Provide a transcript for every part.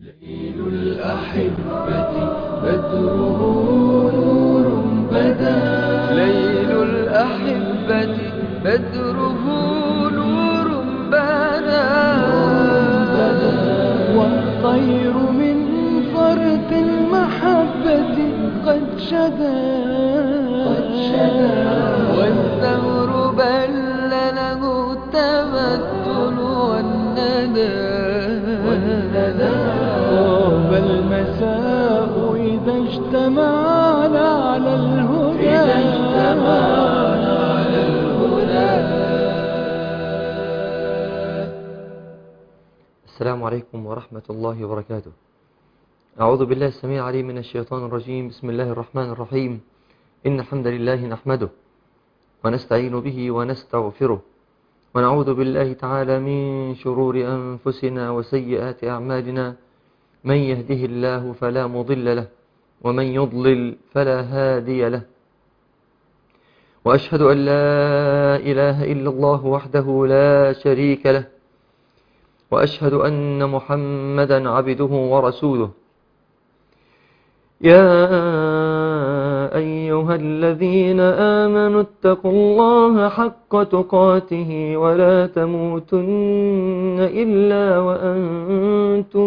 ليل الأحبة بدره نور بدا ليل الأحبة بدره نور بدا والطير من فرط المحبة قد شدا والثمر بل له التمثل والندى طاب المساء إذا اجتمعنا على الهدى إذا اجتمعنا على الهدى السلام عليكم ورحمة الله وبركاته أعوذ بالله السميع العليم من الشيطان الرجيم بسم الله الرحمن الرحيم إن الحمد لله نحمده ونستعين به ونستغفره ونعوذ بالله تعالى من شرور أنفسنا وسيئات أعمالنا من يهده الله فلا مضل له ومن يضلل فلا هادي له وأشهد أن لا إله إلا الله وحده لا شريك له وأشهد أن محمدا عبده ورسوله يا أيها الذين آمنوا اتقوا الله حق تقاته ولا تموتن إلا وأنتم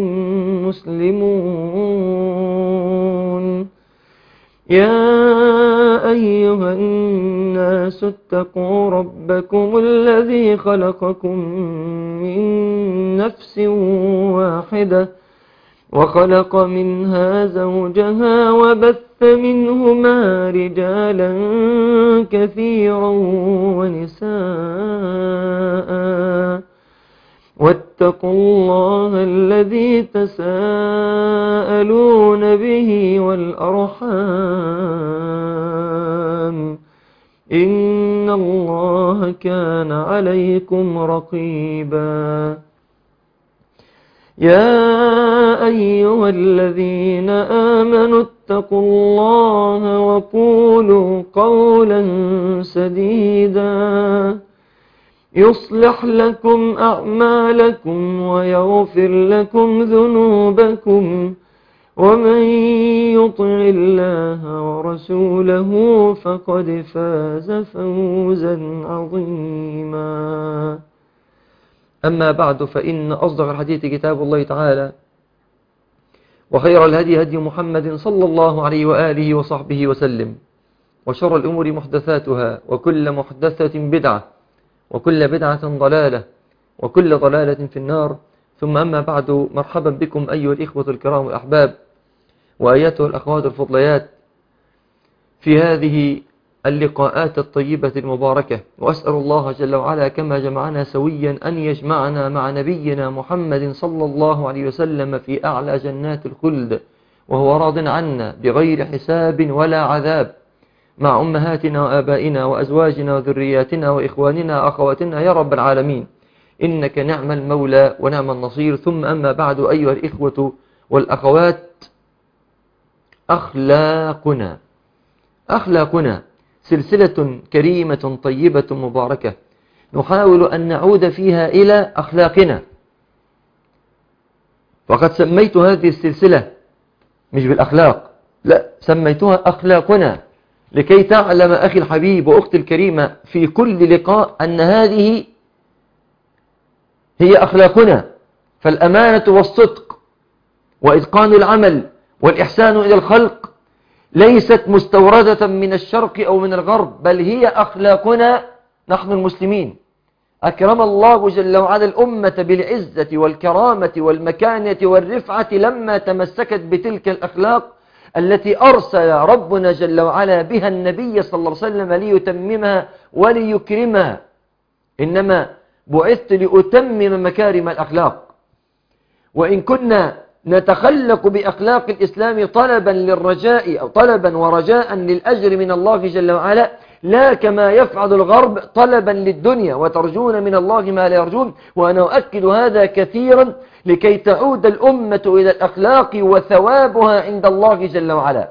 مسلمون يا أيها الناس اتقوا ربكم الذي خلقكم من نفس واحدة وخلق منها زوجها وبث منهما رجالا كثيرا ونساء واتقوا الله الذي تساءلون به والأرحام إن الله كان عليكم رقيبا يا أيها الذين آمنوا اتقوا الله وقولوا قولا سديدا يصلح لكم أعمالكم ويغفر لكم ذنوبكم ومن يطع الله ورسوله فقد فاز فوزا عظيما أما بعد فإن أصدق الحديث كتاب الله تعالى وخير الهدي هدي محمد صلى الله عليه وآله وصحبه وسلم وشر الأمور محدثاتها وكل محدثة بدعة وكل بدعة ضلالة وكل ضلالة في النار ثم أما بعد مرحبا بكم أيها الإخوة الكرام الأحباب وأيتها الأخوات الفضليات في هذه اللقاءات الطيبة المباركة وأسأل الله جل وعلا كما جمعنا سويا أن يجمعنا مع نبينا محمد صلى الله عليه وسلم في أعلى جنات الخلد وهو راض عنا بغير حساب ولا عذاب مع أمهاتنا وآبائنا وأزواجنا وذرياتنا وإخواننا أخواتنا يا رب العالمين إنك نعم المولى ونعم النصير ثم أما بعد أيها الإخوة والأخوات أخلاقنا أخلاقنا سلسلة كريمة طيبة مباركة نحاول أن نعود فيها إلى أخلاقنا وقد سميت هذه السلسلة مش بالأخلاق لا سميتها أخلاقنا لكي تعلم أخي الحبيب وأختي الكريمة في كل لقاء أن هذه هي أخلاقنا فالأمانة والصدق وإتقان العمل والإحسان إلى الخلق ليست مستوردة من الشرق أو من الغرب بل هي أخلاقنا نحن المسلمين أكرم الله جل وعلا الأمة بالعزة والكرامة والمكانة والرفعة لما تمسكت بتلك الأخلاق التي أرسل ربنا جل وعلا بها النبي صلى الله عليه وسلم ليتممها وليكرمها إنما بعثت لأتمم مكارم الأخلاق وإن كنا نتخلق بأخلاق الإسلام طلبا للرجاء أو طلبا ورجاء للأجر من الله جل وعلا لا كما يفعل الغرب طلبا للدنيا وترجون من الله ما لا يرجون وأنا أؤكد هذا كثيرا لكي تعود الأمة إلى الأخلاق وثوابها عند الله جل وعلا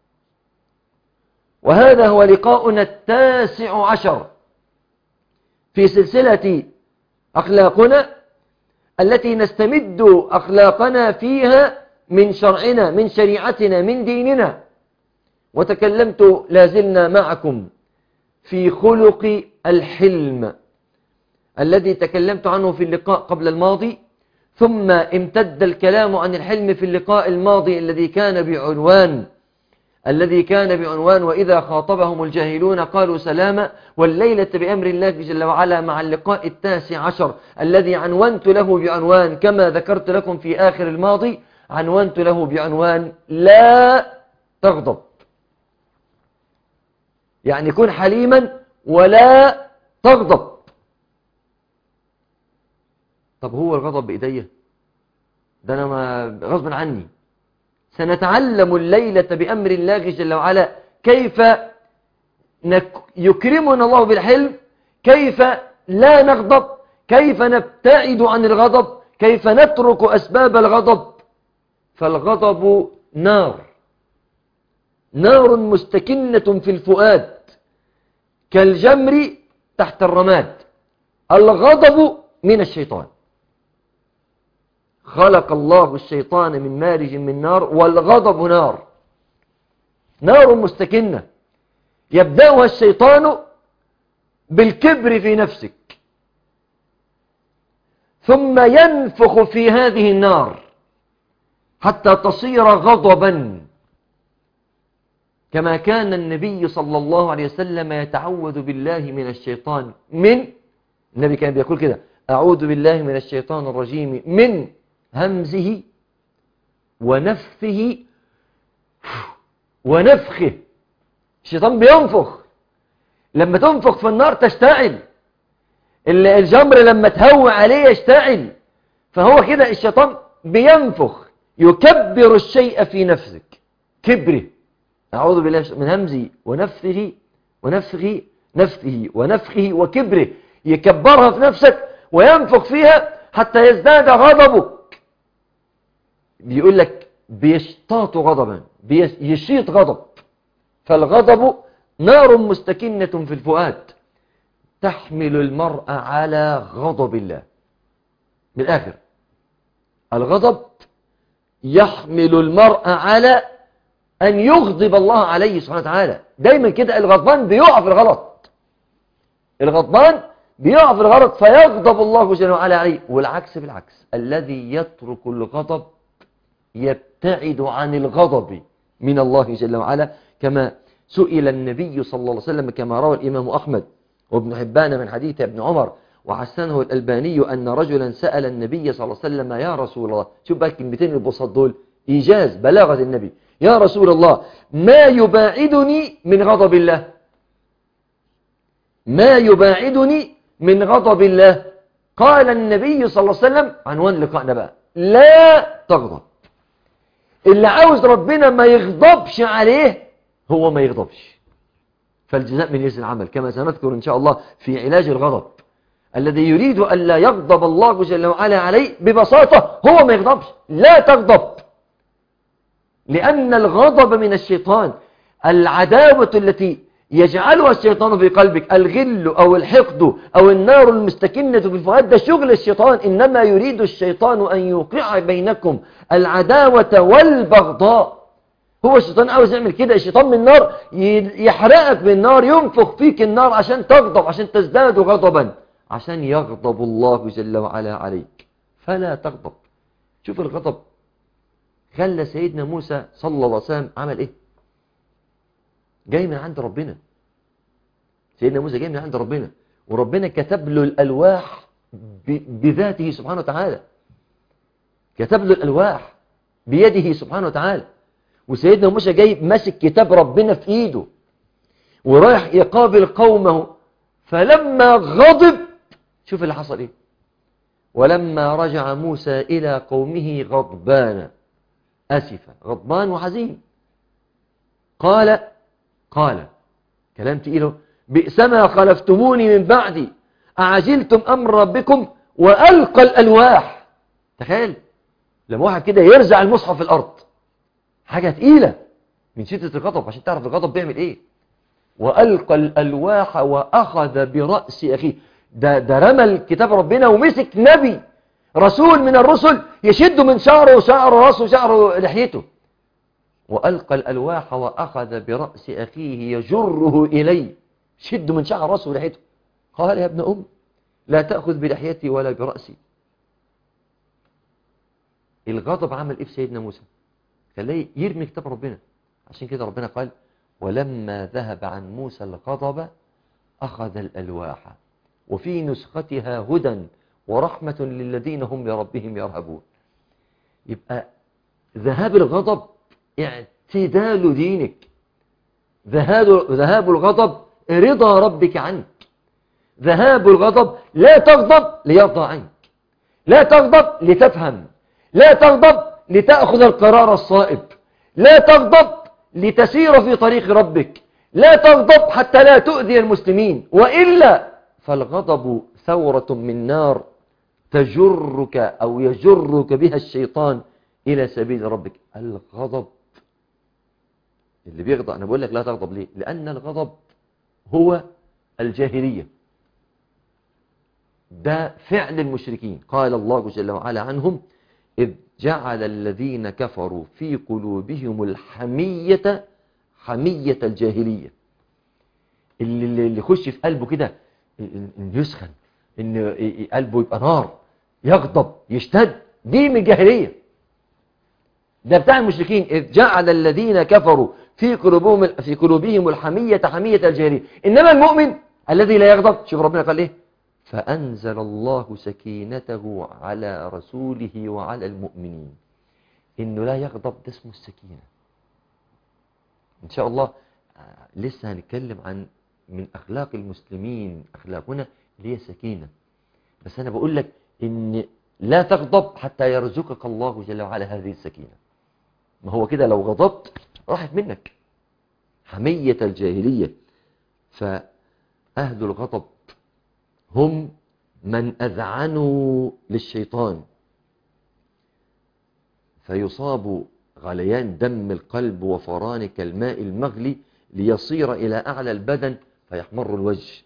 وهذا هو لقاؤنا التاسع عشر في سلسلة أخلاقنا التي نستمد أخلاقنا فيها من شرعنا من شريعتنا من ديننا وتكلمت لازلنا معكم في خلق الحلم الذي تكلمت عنه في اللقاء قبل الماضي ثم امتد الكلام عن الحلم في اللقاء الماضي الذي كان بعنوان الذي كان بعنوان وإذا خاطبهم الجاهلون قالوا سلاما والليلة بأمر الله جل وعلا مع اللقاء التاسع عشر الذي عنونت له بعنوان كما ذكرت لكم في آخر الماضي عنونت له بعنوان لا تغضب يعني كن حليما ولا تغضب طب هو الغضب بإيديا ده أنا ما غصب عني سنتعلم الليلة بأمر الله جل وعلا كيف يكرمنا الله بالحلم كيف لا نغضب كيف نبتعد عن الغضب كيف نترك أسباب الغضب فالغضب نار نار مستكنة في الفؤاد كالجمر تحت الرماد الغضب من الشيطان خلق الله الشيطان من مارج من نار والغضب نار نار مستكنة يبدأها الشيطان بالكبر في نفسك ثم ينفخ في هذه النار حتى تصير غضبا كما كان النبي صلى الله عليه وسلم يتعوذ بالله من الشيطان من النبي كان بيقول كده أعوذ بالله من الشيطان الرجيم من همزه ونفثه ونفخه الشيطان بينفخ لما تنفخ في النار تشتعل الجمر لما تهوى عليه يشتعل فهو كده الشيطان بينفخ يكبر الشيء في نفسك كبره أعوذ بالله من همزه ونفثه ونفخه نفثه ونفخه وكبره يكبرها في نفسك وينفخ فيها حتى يزداد غضبك بيقول لك بيشتاط غضبا بيشيط غضب فالغضب نار مستكنة في الفؤاد تحمل المرء على غضب الله من الآخر الغضب يحمل المرء على أن يغضب الله عليه سبحانه وتعالى دايما كده الغضبان بيقع في الغلط الغضبان بيقع في الغلط فيغضب الله جل وعلا عليه والعكس بالعكس الذي يترك الغضب يبتعد عن الغضب من الله جل وعلا كما سئل النبي صلى الله عليه وسلم كما روى الإمام أحمد وابن حبان من حديث ابن عمر وحسنه الألباني أن رجلا سأل النبي صلى الله عليه وسلم يا رسول الله شوف بقى الكلمتين البساط دول إيجاز بلاغة النبي يا رسول الله ما يباعدني من غضب الله ما يباعدني من غضب الله قال النبي صلى الله عليه وسلم عنوان لقائنا بقى لا تغضب اللي عاوز ربنا ما يغضبش عليه هو ما يغضبش فالجزاء من جنس العمل كما سنذكر إن شاء الله في علاج الغضب الذي يريد أن لا يغضب الله جل وعلا عليه ببساطة هو ما يغضبش لا تغضب لأن الغضب من الشيطان العداوة التي يجعلها الشيطان في قلبك الغل أو الحقد أو النار المستكنة في الفؤاد ده شغل الشيطان إنما يريد الشيطان أن يوقع بينكم العداوة والبغضاء هو الشيطان عاوز يعمل كده الشيطان من النار يحرقك بالنار ينفخ فيك النار عشان تغضب عشان تزداد غضبا عشان يغضب الله جل وعلا عليك فلا تغضب شوف الغضب خلى سيدنا موسى صلى الله عليه وسلم عمل ايه جاي من عند ربنا سيدنا موسى جاي من عند ربنا وربنا كتب له الألواح بذاته سبحانه وتعالى كتب له الألواح بيده سبحانه وتعالى وسيدنا موسى جاي ماسك كتاب ربنا في ايده ورايح يقابل قومه فلما غضب شوف اللي حصل ايه ولما رجع موسى إلى قومه غضبان أسفا غضبان وحزين قال قال كلام تقيله بئسما خلفتموني من بعدي أعجلتم أمر ربكم وألقى الألواح تخيل لما واحد كده يرزع المصحف في الأرض حاجة تقيلة من شدة الغضب عشان تعرف الغضب بيعمل ايه وألقى الألواح وأخذ برأس أخيه ده, ده رمى الكتاب ربنا ومسك نبي رسول من الرسل يشد من شعره وشعر راسه وشعر لحيته وألقى الألواح وأخذ برأس أخيه يجره إليه شد من شعر راسه ولحيته قال يا ابن أم لا تأخذ بلحيتي ولا برأسي الغضب عمل إيه في سيدنا موسى خليه يرمي كتاب ربنا عشان كده ربنا قال ولما ذهب عن موسى الغضب أخذ الألواح وفي نسختها هدى ورحمة للذين هم لربهم يرهبون يبقى ذهاب الغضب اعتدال دينك ذهاب ذهاب الغضب رضا ربك عنك ذهاب الغضب لا تغضب ليرضى عنك لا تغضب لتفهم لا تغضب لتأخذ القرار الصائب لا تغضب لتسير في طريق ربك لا تغضب حتى لا تؤذي المسلمين وإلا فالغضب ثورة من نار تجرك أو يجرك بها الشيطان إلى سبيل ربك الغضب اللي بيغضب أنا بقول لك لا تغضب ليه لأن الغضب هو الجاهلية ده فعل المشركين قال الله جل وعلا عنهم إذ جعل الذين كفروا في قلوبهم الحمية حمية الجاهلية اللي, اللي يخش في قلبه كده إن يسخن إن قلبه يبقى نار يغضب يشتد دي من الجاهلية ده بتاع المشركين إذ جعل الذين كفروا في قلوبهم في قلوبهم الحمية حمية الجاهلية إنما المؤمن الذي لا يغضب شوف ربنا قال إيه فأنزل الله سكينته على رسوله وعلى المؤمنين إنه لا يغضب ده اسمه السكينة إن شاء الله لسه هنتكلم عن من أخلاق المسلمين أخلاقنا اللي هي سكينة بس أنا بقول لك إن لا تغضب حتى يرزقك الله جل وعلا هذه السكينة ما هو كده لو غضبت راحت منك حمية الجاهلية فأهل الغضب هم من أذعنوا للشيطان فيصاب غليان دم القلب وفران كالماء المغلي ليصير إلى أعلى البدن فيحمر الوجه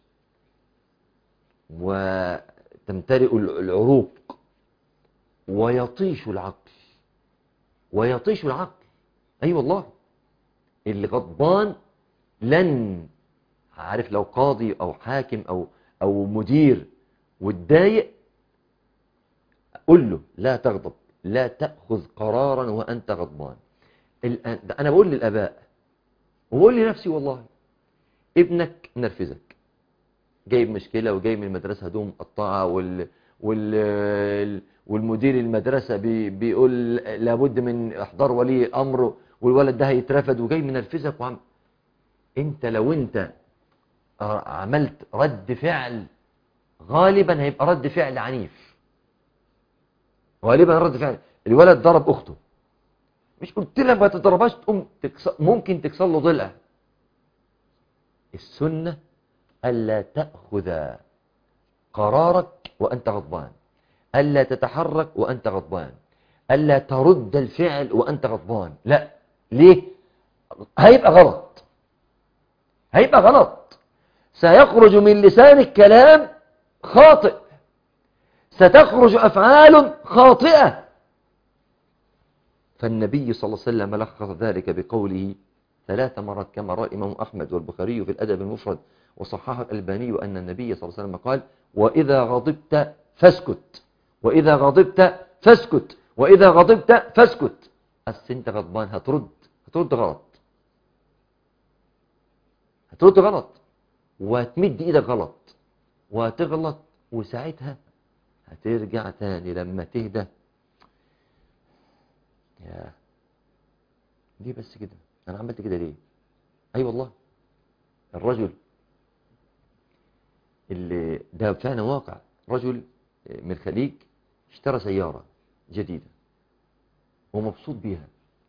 وتمتلئ العروق ويطيش العقل ويطيش العقل أي أيوة والله اللي غضبان لن عارف لو قاضي أو حاكم أو أو مدير واتضايق قل له لا تغضب لا تأخذ قرارا وأنت غضبان أنا بقول للأباء وبقول لنفسي والله ابنك نرفزك جايب مشكلة وجاي من المدرسة هدوم مقطعة وال... وال... والمدير المدرسة بي... بيقول لابد من احضار ولي امر والولد ده هيترفد وجاي من نرفزك وعم انت لو انت عملت رد فعل غالبا هيبقى رد فعل عنيف غالبا رد فعل الولد ضرب اخته مش قلت لك ما تضربهاش تقوم تكسر ممكن تكسر له ضلع السنة ألا تأخذ قرارك وأنت غضبان ألا تتحرك وأنت غضبان ألا ترد الفعل وأنت غضبان لا ليه هيبقى غلط هيبقى غلط سيخرج من لسانك كلام خاطئ ستخرج أفعال خاطئة فالنبي صلى الله عليه وسلم لخص ذلك بقوله ثلاث مرات كما رأى الإمام أحمد والبخاري في الأدب المفرد وصححه الألباني أن النبي صلى الله عليه وسلم قال وإذا غضبت فاسكت وإذا غضبت فاسكت وإذا غضبت فاسكت بس أنت غضبان هترد هترد غلط هترد غلط وهتمد إيدك غلط وهتغلط وساعتها هترجع تاني لما تهدى يا ليه بس كده انا عملت كده ليه اي أيوة والله الرجل اللي ده فعلا واقع رجل من الخليج اشترى سيارة جديدة ومبسوط بيها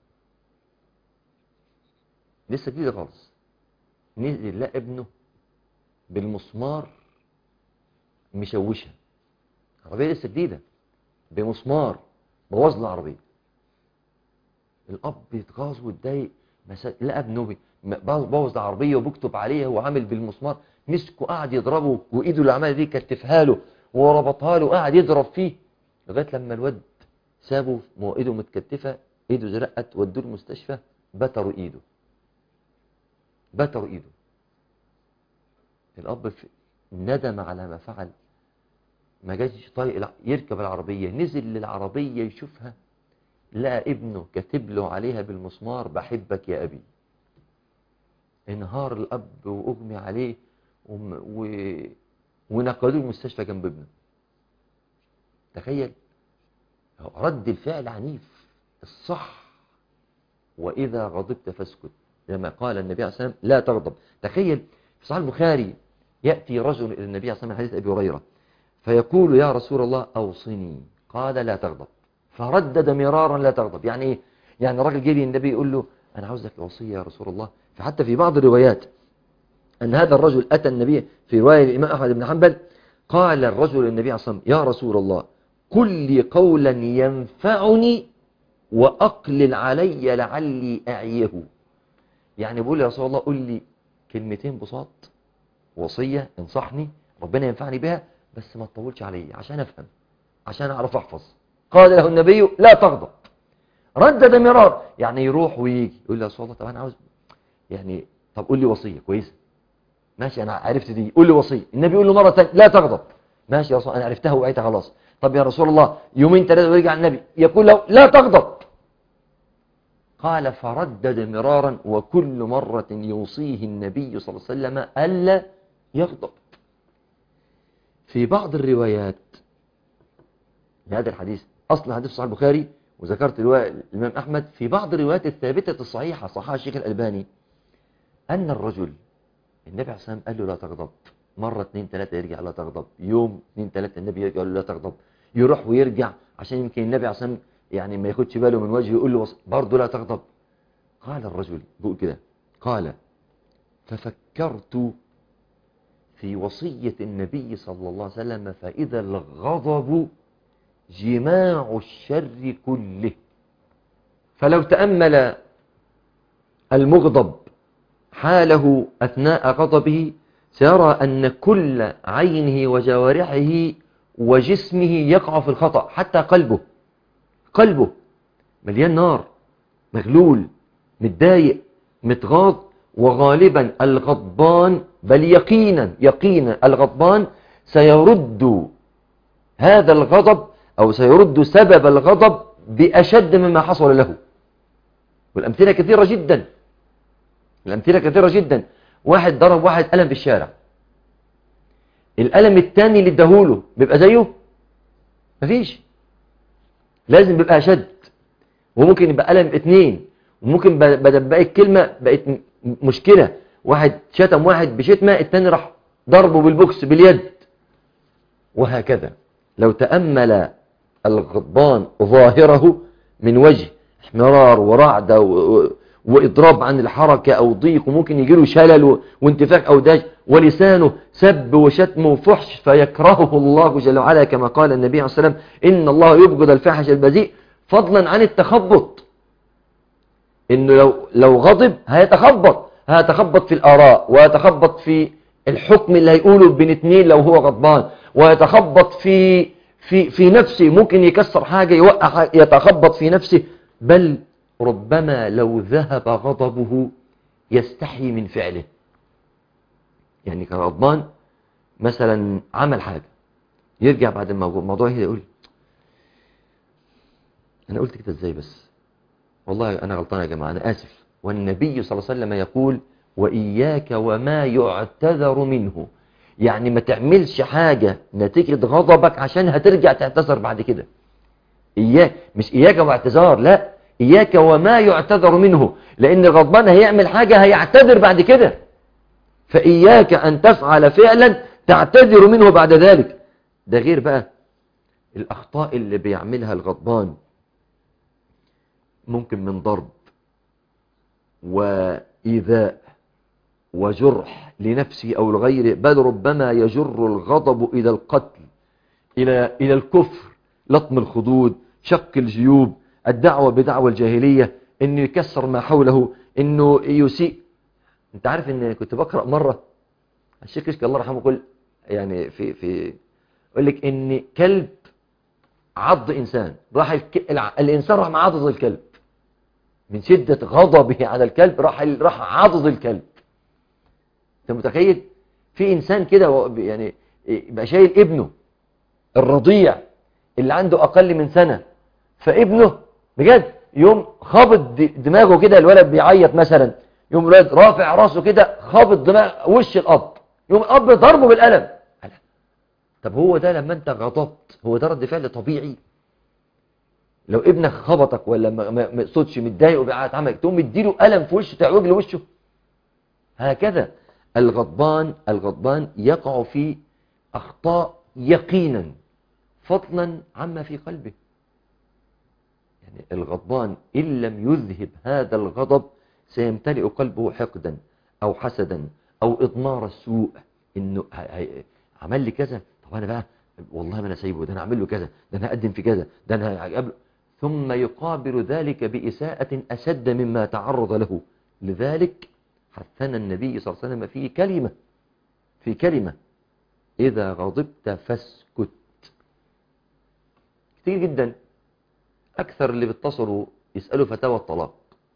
لسه جديدة خالص نزل لا ابنه بالمسمار مشوشها عربية لسه جديدة بمسمار بوظ العربية الأب يتغاظ ويتضايق لقى ابنه بوظ العربية وبيكتب عليها وعامل بالمسمار مسكه قعد يضربه وإيده اللي عملها دي كتفها له وربطها له وقعد يضرب فيه لغاية لما الواد سابه مو ايده متكتفة ايده زرقت ودوه المستشفى بتروا ايده بتروا ايده الاب في- ندم على ما فعل ما جاش طايق الع- يركب العربية نزل للعربية يشوفها لقى ابنه كاتب له عليها بالمسمار بحبك يا أبي انهار الأب وأغمي عليه وم- و... ونقلوه المستشفى جنب ابنه تخيل رد الفعل عنيف الصح وإذا غضبت فاسكت لما قال النبي عليه الصلاة والسلام لا تغضب تخيل في صحيح البخاري يأتي رجل إلى النبي عليه الصلاة والسلام حديث أبي هريرة فيقول يا رسول الله أوصني قال لا تغضب فردد مرارا لا تغضب يعني إيه؟ يعني الراجل جه لي النبي يقول له أنا عاوزك وصية يا رسول الله فحتى في بعض الروايات أن هذا الرجل أتى النبي في رواية الإمام أحمد بن حنبل قال الرجل للنبي عليه الصلاة والسلام يا رسول الله قل لي قولا ينفعني وأقلل علي لعلي أعيه يعني بقول يا رسول الله قل لي كلمتين بساط وصية انصحني ربنا ينفعني بها بس ما تطولش علي عشان أفهم عشان أعرف أحفظ قال له النبي لا تغضب ردد مرار يعني يروح ويجي يقول لي يا رسول الله طب أنا عاوز يعني طب قول لي وصية كويسة ماشي أنا عرفت دي قول لي وصية النبي يقول له مرة تانية لا تغضب ماشي يا رسول الله أنا عرفتها وعيتها خلاص طب يا رسول الله يومين ثلاثة ويرجع النبي يقول له لا تغضب قال فردد مرارا وكل مرة يوصيه النبي صلى الله عليه وسلم ألا يغضب في بعض الروايات لهذا الحديث أصل حديث صحيح البخاري وذكرت رواية الإمام أحمد في بعض الروايات الثابتة الصحيحة صححها الشيخ الألباني أن الرجل النبي عليه الصلاة والسلام قال له لا تغضب مرة اثنين ثلاثة يرجع لا تغضب يوم اثنين ثلاثة النبي يرجع يقول له لا تغضب يروح ويرجع عشان يمكن النبي عليه الصلاة والسلام يعني ما ياخدش باله من وجهه يقول له وص- برضه لا تغضب قال الرجل بيقول كده قال ففكرت في وصية النبي صلى الله عليه وسلم فإذا الغضب جماع الشر كله فلو تأمل المغضب حاله أثناء غضبه سيرى أن كل عينه وجوارحه وجسمه يقع في الخطأ حتى قلبه قلبه مليان نار مغلول متضايق متغاظ وغالبا الغضبان بل يقينا يقينا الغضبان سيرد هذا الغضب أو سيرد سبب الغضب بأشد مما حصل له والأمثلة كثيرة جدا الأمثلة كثيرة جدا واحد ضرب واحد قلم في الشارع القلم التاني اللي اداهوله بيبقى زيه مفيش لازم بيبقى أشد وممكن يبقى قلم اتنين وممكن ب- بدل بقى الكلمة بقت م- مشكلة واحد شتم واحد بشتمة التاني راح ضربه بالبوكس باليد وهكذا لو تأمل الغضبان ظاهره من وجه احمرار ورعدة و- و- وإضراب عن الحركة أو ضيق وممكن يجيله شلل و- وانتفاخ أو داج ولسانه سب وشتم وفحش فيكرهه الله جل وعلا كما قال النبي عليه الصلاة والسلام إن الله يبغض الفاحش البذيء فضلا عن التخبط إنه لو, لو غضب هيتخبط هيتخبط في الآراء ويتخبط في الحكم اللي هيقوله بين اتنين لو هو غضبان ويتخبط في في في نفسه ممكن يكسر حاجة يوقع حاجة يتخبط في نفسه بل ربما لو ذهب غضبه يستحي من فعله يعني كان غضبان مثلا عمل حاجة يرجع بعد الموضوع الموضوع هنا يقول أنا قلت كده إزاي بس والله أنا غلطان يا جماعة أنا آسف والنبي صلى الله عليه وسلم يقول وإياك وما يعتذر منه يعني ما تعملش حاجة نتيجة غضبك عشان هترجع تعتذر بعد كده إياك مش إياك واعتذار لا إياك وما يعتذر منه لأن الغضبان هيعمل حاجة هيعتذر بعد كده فإياك أن تفعل فعلا تعتذر منه بعد ذلك ده غير بقى الأخطاء اللي بيعملها الغضبان ممكن من ضرب وإيذاء وجرح لنفسه أو لغيره بل ربما يجر الغضب إلى القتل إلى إلى الكفر لطم الخدود شق الجيوب الدعوة بدعوة الجاهلية إنه يكسر ما حوله إنه يسيء أنت عارف إن كنت بقرأ مرة الشيخ كشك الله يرحمه يقول يعني في في يقول لك إن كلب عض إنسان راح الك... الع... الإنسان راح معضض الكلب من شدة غضبه على الكلب راح راح عضض الكلب انت متخيل في انسان كده و- يعني يبقى شايل ابنه الرضيع اللي عنده اقل من سنة فابنه بجد يوم خابط د- دماغه كده الولد بيعيط مثلا يوم الولد رافع راسه كده خابط دماغ وش الاب يوم الاب ضربه بالقلم ألا. طب هو ده لما انت غضبت هو ده رد فعل طبيعي لو ابنك خبطك ولا ما ما- ما يقصدش متضايق وبيعيط عمك تقوم مديله قلم في وشه تعوج له وشه هكذا الغضبان الغضبان يقع في أخطاء يقينا فضلا عما في قلبه يعني الغضبان إن لم يذهب هذا الغضب سيمتلئ قلبه حقدا أو حسدا أو إضمار السوء إنه هي- هي- عمل لي كذا طب أنا بقى والله ما أنا سايبه ده أنا أعمل له كذا ده أنا أقدم في كذا ده أنا هقابله ثم يقابل ذلك بإساءة أشد مما تعرض له لذلك حثنا النبي صلى الله عليه وسلم في كلمة في كلمة إذا غضبت فاسكت كتير جدا أكثر اللي بيتصلوا يسألوا فتاوى الطلاق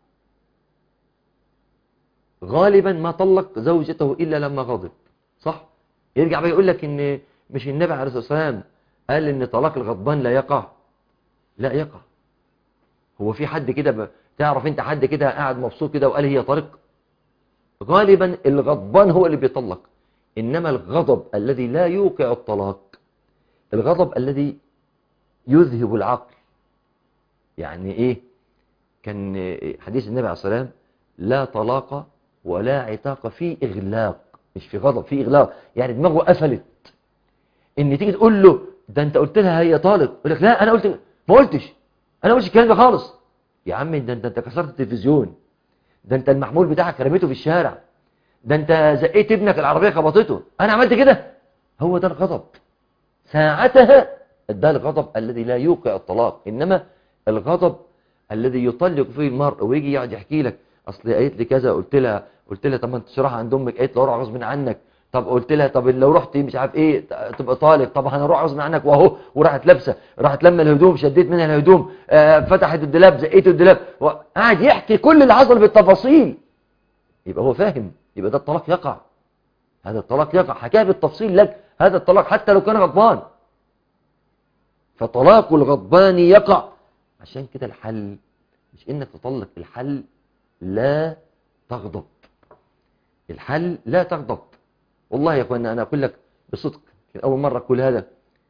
غالبا ما طلق زوجته إلا لما غضب صح يرجع بقى يقول لك إن مش النبي عليه الصلاة والسلام قال إن طلاق الغضبان لا يقع لا يقع هو في حد كده ب... تعرف انت حد كده قاعد مبسوط كده وقال هي طريق غالبا الغضبان هو اللي بيطلق إنما الغضب الذي لا يوقع الطلاق الغضب الذي يذهب العقل يعني إيه كان حديث النبي عليه الصلاة والسلام لا طلاق ولا عتاق في إغلاق مش في غضب في إغلاق يعني دماغه قفلت إن تيجي تقول له ده أنت قلت لها هي طالق يقول لك لا أنا قلت ما قلتش أنا ما قلتش الكلام ده خالص يا عم ده أنت أنت كسرت التلفزيون ده أنت المحمول بتاعك رميته في الشارع ده أنت زقيت ابنك العربية خبطته أنا عملت كده هو ده الغضب ساعتها ده الغضب الذي لا يوقع الطلاق إنما الغضب الذي يطلق فيه المرء ويجي يقعد يحكي لك اصل قالت لي كذا قلت لها قلت لها طب ما انت تشرحها عند امك قالت لي اروح غصب عنك طب قلت لها طب لو رحت مش عارف ايه تبقى طالق طب هنروح غصب عنك واهو وراحت لابسه راحت لما الهدوم شديت منها الهدوم آه فتحت الدولاب زقيت الدولاب قاعد يحكي كل اللي حصل بالتفاصيل يبقى هو فاهم يبقى ده الطلاق يقع هذا الطلاق يقع حكاها بالتفصيل لك هذا الطلاق حتى لو كان غضبان فطلاق الغضبان يقع عشان كده الحل مش انك تطلق الحل لا تغضب الحل لا تغضب والله يا اخوانا انا اقول لك بصدق اول مره اقول هذا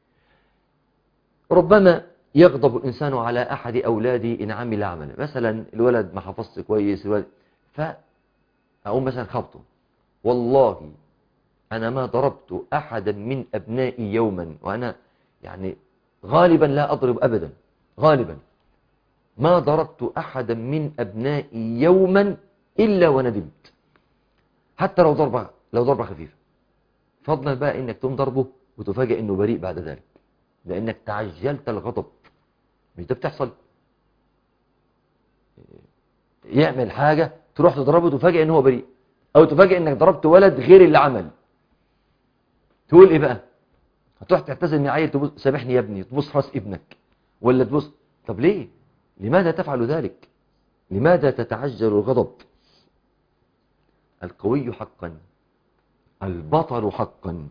ربما يغضب الانسان على احد اولاده ان عمل عملا مثلا الولد ما حفظش كويس الولد ف اقوم مثلا خبطه والله انا ما ضربت احدا من ابنائي يوما وانا يعني غالبا لا اضرب ابدا غالبا ما ضربت أحدا من أبنائي يوما إلا وندمت حتى لو ضربة لو ضربة خفيفة فضلا بقى إنك تقوم ضربه وتفاجئ إنه بريء بعد ذلك لأنك تعجلت الغضب مش ده بتحصل يعمل حاجة تروح تضربه وتفاجئ إنه هو بريء أو تفاجئ إنك ضربت ولد غير اللي عمل تقول إيه بقى هتروح تعتذر من عيل تبص سامحني يا ابني تبص راس ابنك ولا تبص طب ليه لماذا تفعل ذلك لماذا تتعجل الغضب القوي حقا البطل حقا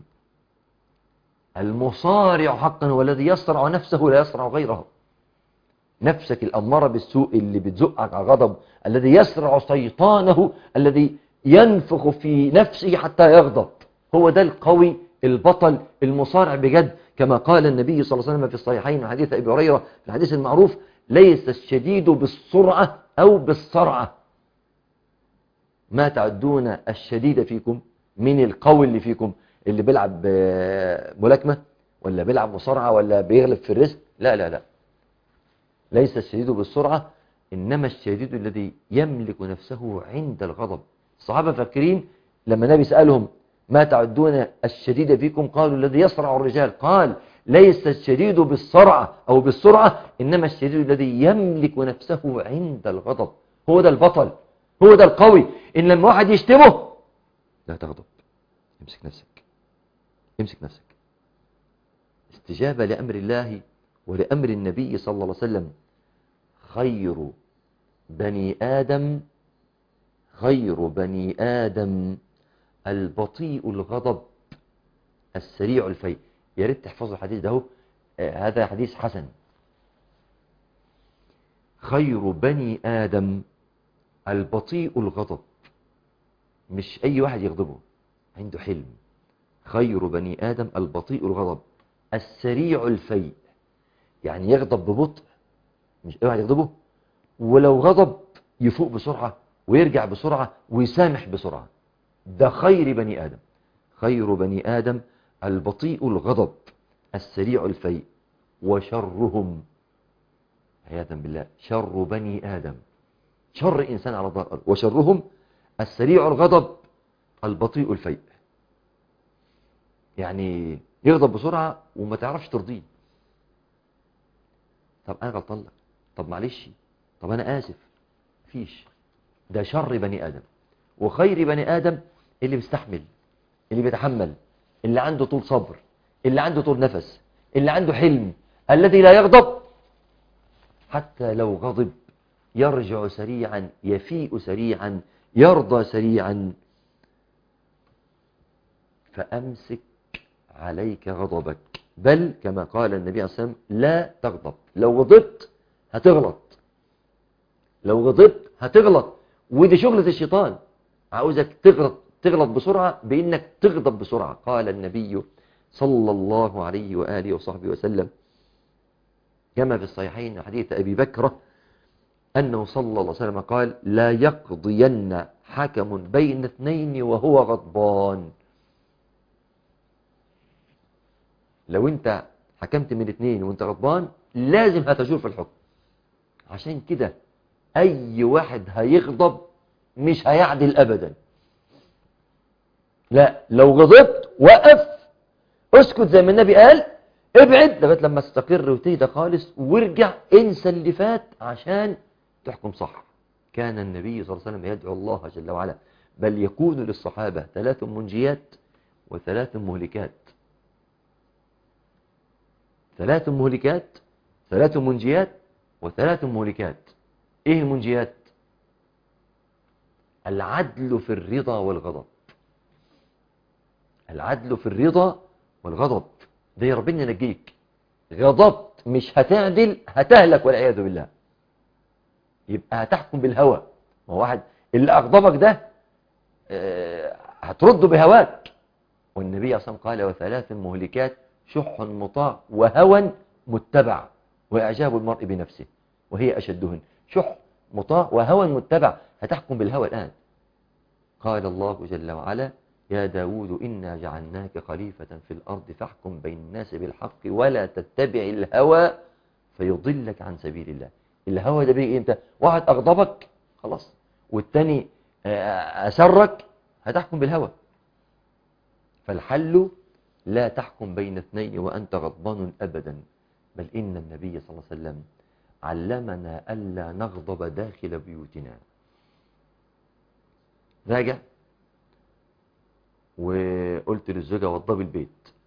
المصارع حقا هو الذي يصرع نفسه لا يصرع غيره نفسك الأمارة بالسوء اللي بتزقك على غضب الذي يسرع شيطانه الذي ينفخ في نفسه حتى يغضب هو ده القوي البطل المصارع بجد كما قال النبي صلى الله عليه وسلم في الصحيحين حديث أبي هريرة في الحديث المعروف ليس الشديد بالسرعة أو بالسرعة ما تعدون الشديد فيكم من القوي اللي فيكم اللي بيلعب ملاكمة ولا بيلعب مصارعة ولا بيغلب في الرزق لا لا لا ليس الشديد بالسرعة إنما الشديد الذي يملك نفسه عند الغضب الصحابة فاكرين لما النبي سألهم ما تعدون الشديد فيكم قالوا الذي يصرع الرجال قال ليس الشديد بالسرعة أو بالسرعة إنما الشديد الذي يملك نفسه عند الغضب هو ده البطل هو ده القوي إن لما واحد يشتمه لا تغضب امسك نفسك امسك نفسك استجابة لأمر الله ولأمر النبي صلى الله عليه وسلم خير بني آدم خير بني آدم البطيء الغضب السريع الفيء يا ريت تحفظوا الحديث ده هو. آه، هذا حديث حسن خير بني آدم البطيء الغضب مش أي واحد يغضبه عنده حلم خير بني آدم البطيء الغضب السريع الفيء يعني يغضب ببطء مش أي واحد يغضبه ولو غضب يفوق بسرعة ويرجع بسرعة ويسامح بسرعة ده خير بني آدم خير بني آدم البطيء الغضب السريع الفيء وشرهم عياذا بالله شر بني آدم شر إنسان على ظهر الأرض وشرهم السريع الغضب البطيء الفيء يعني يغضب بسرعة وما تعرفش ترضيه طب أنا غلطان لك طب معلش طب أنا آسف فيش ده شر بني آدم وخير بني آدم اللي بيستحمل اللي بيتحمل اللي عنده طول صبر اللي عنده طول نفس اللي عنده حلم الذي لا يغضب حتى لو غضب يرجع سريعا يفيء سريعا يرضى سريعا فأمسك عليك غضبك بل كما قال النبي عليه الصلاة والسلام لا تغضب لو غضبت هتغلط لو غضبت هتغلط ودي شغلة الشيطان عاوزك تغلط تغلط بسرعة بإنك تغضب بسرعة قال النبي صلى الله عليه وآله وصحبه وسلم كما في الصحيحين حديث أبي بكرة أنه صلى الله عليه وسلم قال لا يقضين حكم بين اثنين وهو غضبان لو انت حكمت من اثنين وانت غضبان لازم هتجور في الحكم عشان كده اي واحد هيغضب مش هيعدل ابدا لا لو غضبت وقف اسكت زي ما النبي قال ابعد لغايه لما تستقر وتهدى خالص وارجع انسى اللي فات عشان تحكم صح كان النبي صلى الله عليه وسلم يدعو الله جل وعلا بل يكون للصحابة ثلاث منجيات وثلاث مهلكات ثلاث مهلكات ثلاث منجيات وثلاث مهلكات ايه المنجيات العدل في الرضا والغضب العدل في الرضا والغضب ده يا ربنا ينجيك غضبت مش هتعدل هتهلك والعياذ بالله يبقى هتحكم بالهوى ما هو واحد اللي أغضبك ده آه، هترده بهواك والنبي صلى الله عليه وسلم قال وثلاث مهلكات شح مطاع وهوى متبع وإعجاب المرء بنفسه وهي أشدهن شح مطاع وهوى متبع هتحكم بالهوى الآن قال الله جل وعلا يا داود إنا جعلناك خليفة في الأرض فاحكم بين الناس بالحق ولا تتبع الهوى فيضلك عن سبيل الله الهوى ده بيجي امتى واحد أغضبك خلاص والتاني آه، أسرك هتحكم بالهوى فالحل لا تحكم بين اثنين وأنت غضبان أبدا بل إن النبي صلى الله عليه وسلم علمنا ألا نغضب داخل بيوتنا راجع وقلت للزوجة وضبي البيت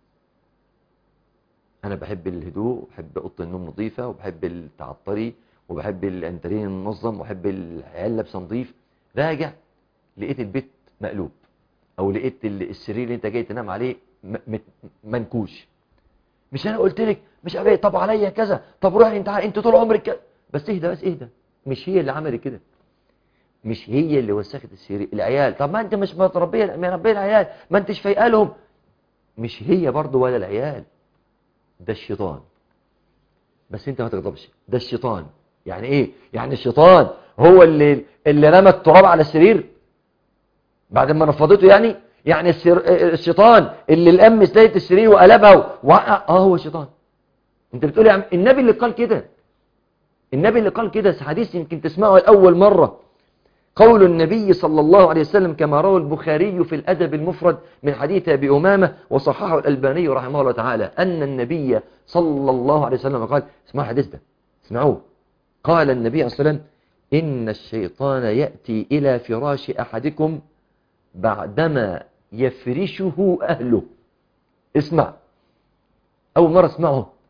أنا بحب الهدوء وبحب أوضة النوم نظيفة وبحب التعطري وبحب الانترين منظم وبحب العيال لابسه نظيف راجع لقيت البيت مقلوب او لقيت ال- السرير اللي انت جاي تنام عليه م- مت- منكوش مش انا قلت لك مش عارف إيه، طب عليا كذا طب روحي انت انت طول عمرك كذا بس اهدى بس اهدى مش هي اللي عملت كده مش هي اللي وسخت السرير العيال طب ما انت مش متربيه مربيه العيال ما انتش فايقه لهم مش هي برضه ولا العيال ده الشيطان بس انت ما تغضبش ده الشيطان يعني ايه يعني الشيطان هو اللي اللي رمى التراب على السرير بعد ما نفضته يعني يعني السر... الشيطان اللي لمس ليله السرير وقلبها ووقع اه هو الشيطان انت بتقول يا عم النبي اللي قال كده النبي اللي قال كده حديث يمكن تسمعه لاول مره قول النبي صلى الله عليه وسلم كما روى البخاري في الأدب المفرد من حديث أبي أمامة وصححه الألباني رحمه الله تعالى أن النبي صلى الله عليه وسلم قال اسمعوا الحديث ده اسمعوه قال النبي صلى الله عليه وسلم إن الشيطان يأتي إلى فراش أحدكم بعدما يفرشه أهله اسمع أول مرة اسمعه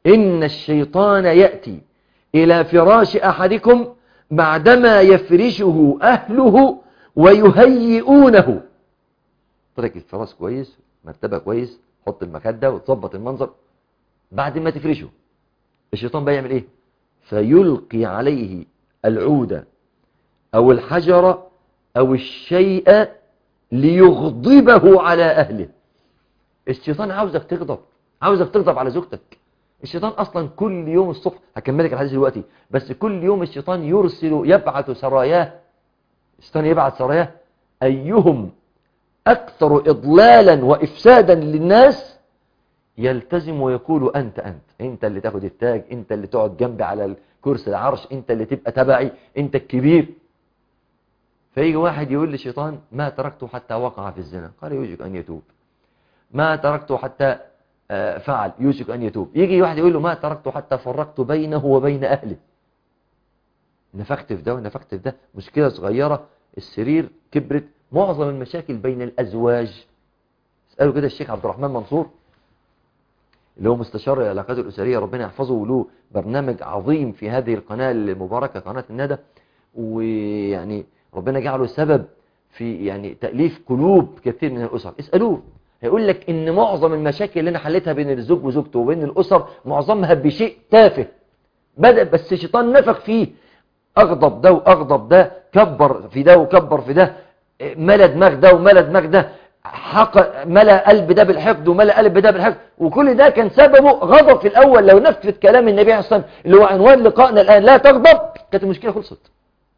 إن الشيطان يأتي إلى فراش أحدكم بعدما يفرشه أهله ويهيئونه ترك الفراش كويس مرتبة كويس حط المخدة وتظبط المنظر بعد ما تفرشه الشيطان بقى يعمل ايه فيلقي عليه العود او الحجر او الشيء ليغضبه على اهله الشيطان عاوزك تغضب عاوزك تغضب على زوجتك الشيطان اصلا كل يوم الصبح هكملك الحديث دلوقتي بس كل يوم الشيطان يرسل يبعث سراياه الشيطان يبعث سراياه ايهم اكثر اضلالا وافسادا للناس يلتزم ويقول انت انت انت اللي تاخد التاج انت اللي تقعد جنبي على الكرسي العرش انت اللي تبقى تبعي انت الكبير فيجي واحد يقول للشيطان ما تركته حتى وقع في الزنا قال يوشك ان يتوب ما تركته حتى آه، فعل يوشك ان يتوب يجي واحد يقول له ما تركته حتى فرقت بينه وبين اهله نفخت في ده ونفخت في ده مشكلة صغيرة السرير كبرت معظم المشاكل بين الأزواج اسألوا كده الشيخ عبد الرحمن منصور اللي هو مستشار العلاقات الأسرية ربنا يحفظه وله برنامج عظيم في هذه القناة المباركة قناة الندى ويعني ربنا جعله سبب في يعني تأليف قلوب كثير من الأسر اسألوه هيقول لك ان معظم المشاكل اللي انا حليتها بين الزوج وزوجته وبين الأسر معظمها بشيء تافه بدأ بس الشيطان نفخ فيه اغضب ده واغضب ده كبر في ده وكبر في ده ملا دماغ ده وملا دماغ ده حق ملا قلب ده بالحقد وملا قلب ده بالحقد وكل ده كان سببه غضب في الاول لو نفذ كلام النبي عليه الصلاه والسلام اللي هو عنوان لقائنا الان لا تغضب كانت المشكله خلصت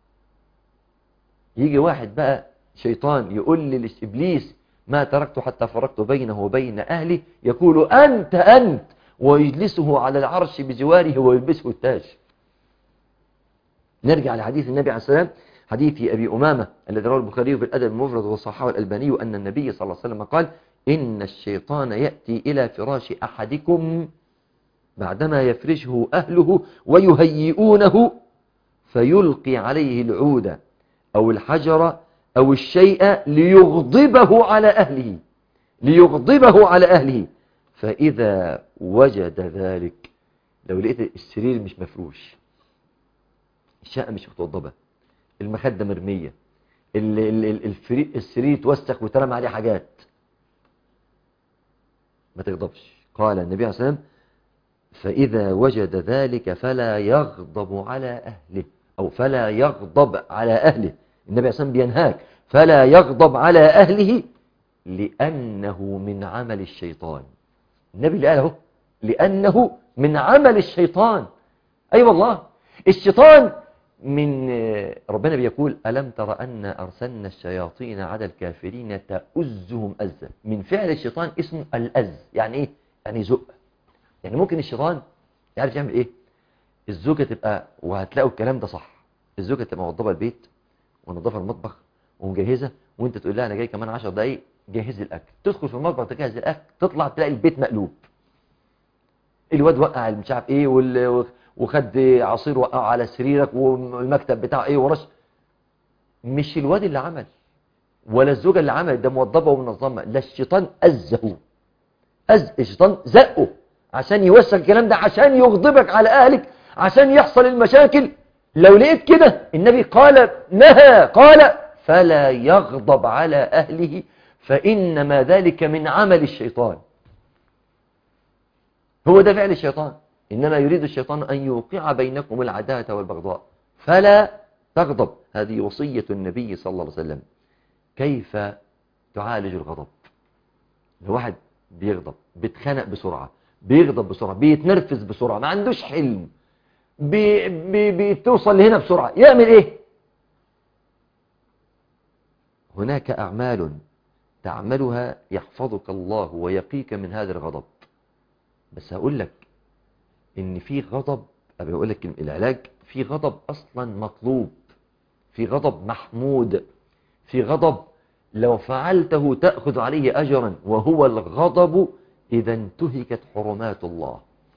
يجي واحد بقى شيطان يقول لابليس ما تركت حتى فرقت بينه وبين اهلي يقول انت انت ويجلسه على العرش بجواره ويلبسه التاج نرجع لحديث النبي عليه السلام حديث أبي أمامة الذي رواه البخاري في الأدب المفرد وصححه الألباني أن النبي صلى الله عليه وسلم قال إن الشيطان يأتي إلى فراش أحدكم بعدما يفرشه أهله ويهيئونه فيلقي عليه العود أو الحجر أو الشيء ليغضبه على أهله ليغضبه على أهله فإذا وجد ذلك لو لقيت السرير مش مفروش الشقة مش متوضبة المخدة مرمية ال- ال- ال- الفري- السرير اتوسخ وترمى عليه حاجات ما تغضبش قال النبي عليه الصلاة والسلام فإذا وجد ذلك فلا يغضب على أهله أو فلا يغضب على أهله النبي عليه الصلاة والسلام بينهاك فلا يغضب على أهله لأنه من عمل الشيطان النبي اللي قاله لأنه من عمل الشيطان أي أيوة والله الشيطان من ربنا بيقول ألم تر أن أرسلنا الشياطين على الكافرين تأزهم أزا من فعل الشيطان اسمه الأز يعني إيه؟ يعني زق يعني ممكن الشيطان يعرف يعمل إيه الزوجة تبقى وهتلاقوا الكلام ده صح الزوجة تبقى موضبة البيت ونظافة المطبخ ومجهزة وانت تقول لها انا جاي كمان 10 دقايق جهز الاكل تدخل في المطبخ تجهز الاكل تطلع تلاقي البيت مقلوب الواد وقع مش عارف ايه وال... وخد عصير وقعه على سريرك والمكتب بتاعه ايه ورش مش الواد اللي عمل ولا الزوجة اللي عملت ده موضبة ومنظمة لا الشيطان أزه أز الشيطان زقه عشان يوسع الكلام ده عشان يغضبك على أهلك عشان يحصل المشاكل لو لقيت كده النبي قال نهى قال فلا يغضب على أهله فإنما ذلك من عمل الشيطان هو ده فعل الشيطان إنما يريد الشيطان أن يوقع بينكم العداوة والبغضاء فلا تغضب هذه وصية النبي صلى الله عليه وسلم كيف تعالج الغضب الواحد بيغضب بيتخانق بسرعة بيغضب بسرعة بيتنرفز بسرعة ما عندوش حلم بي بي بتوصل لهنا بسرعة يعمل ايه هناك أعمال تعملها يحفظك الله ويقيك من هذا الغضب بس هقول لك ان في غضب ابي اقول لك العلاج في غضب اصلا مطلوب في غضب محمود في غضب لو فعلته تأخذ عليه أجرا وهو الغضب إذا انتهكت حرمات الله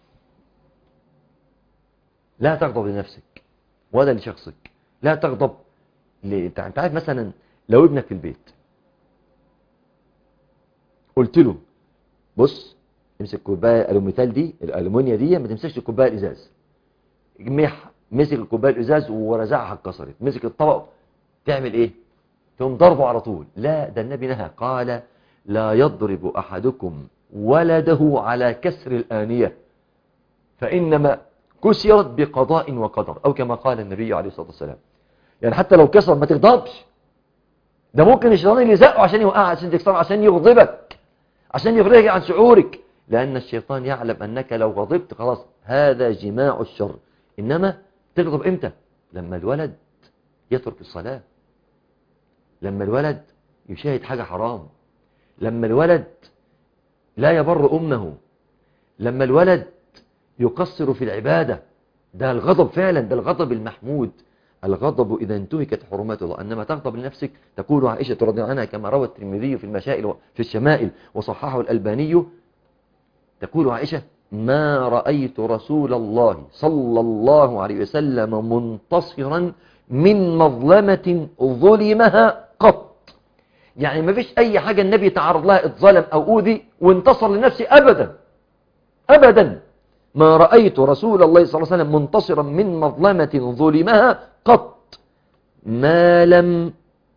لا تغضب لنفسك ولا لشخصك لا تغضب ل... انت عارف مثلا لو ابنك في البيت قلت له بص تمسك كوبايه الالوميتال دي الالومنيا دي ما تمسكش الكوبايه الازاز جميح مسك الكوبايه الازاز ورزعها اتكسرت مسك الطبق تعمل ايه تقوم ضربه على طول لا ده النبي نهى قال لا يضرب احدكم ولده على كسر الآنية فإنما كسرت بقضاء وقدر أو كما قال النبي عليه الصلاة والسلام يعني حتى لو كسر ما تغضبش ده ممكن الشيطان اللي يزقه عشان يوقع عشان تكسره عشان يغضبك عشان يخرجك عن شعورك لأن الشيطان يعلم أنك لو غضبت خلاص هذا جماع الشر إنما تغضب إمتى لما الولد يترك الصلاة لما الولد يشاهد حاجة حرام لما الولد لا يبر أمه لما الولد يقصر في العبادة ده الغضب فعلا ده الغضب المحمود الغضب إذا انتهكت حرمات الله أنما تغضب لنفسك تقول عائشة رضي الله عنها كما روى الترمذي في المشائل في الشمائل وصححه الألباني تقول عائشة ما رأيت رسول الله صلى الله عليه وسلم منتصرا من مظلمة ظلمها قط يعني ما فيش أي حاجة النبي تعرض لها اتظلم أو أوذي وانتصر لنفسه أبدا أبدا ما رأيت رسول الله صلى الله عليه وسلم منتصرا من مظلمة ظلمها قط ما لم